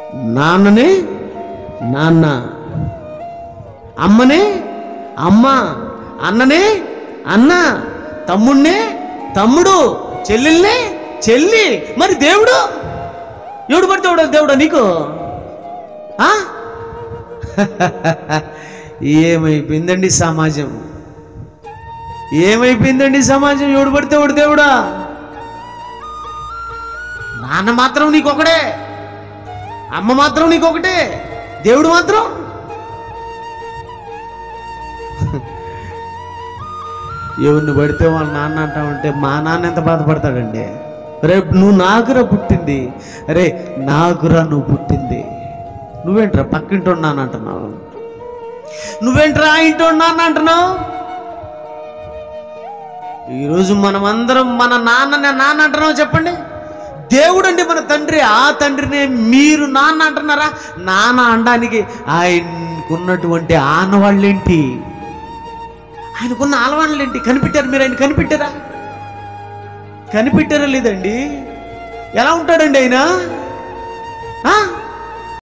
నాన్నని నాన్న అమ్మని అమ్మ అన్నని అన్న తమ్ముణ్ణి తమ్ముడు చెల్లెల్ని చెల్లి మరి దేవుడు ఎవడు పడితే దేవుడా నీకు ఆ? ఏమైపోయిందండి సమాజం ఏమైపోయిందండి సమాజం ఎవడు పడితే ఎవడు దేవుడా నాన్న మాత్రం నీకొకడే అమ్మ మాత్రం నీకొకటే దేవుడు మాత్రం ఎవరిని పడితే వాళ్ళ నాన్న అంటామంటే మా నాన్న ఎంత బాధపడతాడండి రేపు నువ్వు నాకురా పుట్టింది అరే నాకురా నువ్వు పుట్టింది నువ్వేంట్రా పక్కింటి ఉన్నాను అంటున్నావు నువ్వేంట్రా ఆ ఇంటి ఉన్నాను అంటున్నావు ఈరోజు మనం అందరం మన నాన్ననే నాన్న అంటున్నావు చెప్పండి దేవుడు అండి మన తండ్రి ఆ తండ్రినే మీరు నాన్న అంటున్నారా నాన్న అనడానికి ఆయనకున్నటువంటి ఆనవాళ్ళేంటి ఆయనకున్న ఆలవాళ్ళేంటి కనిపెట్టారు మీరు ఆయన కనిపెట్టారా కనిపెట్టారా లేదండి ఎలా ఉంటాడండి ఆయన ఆ?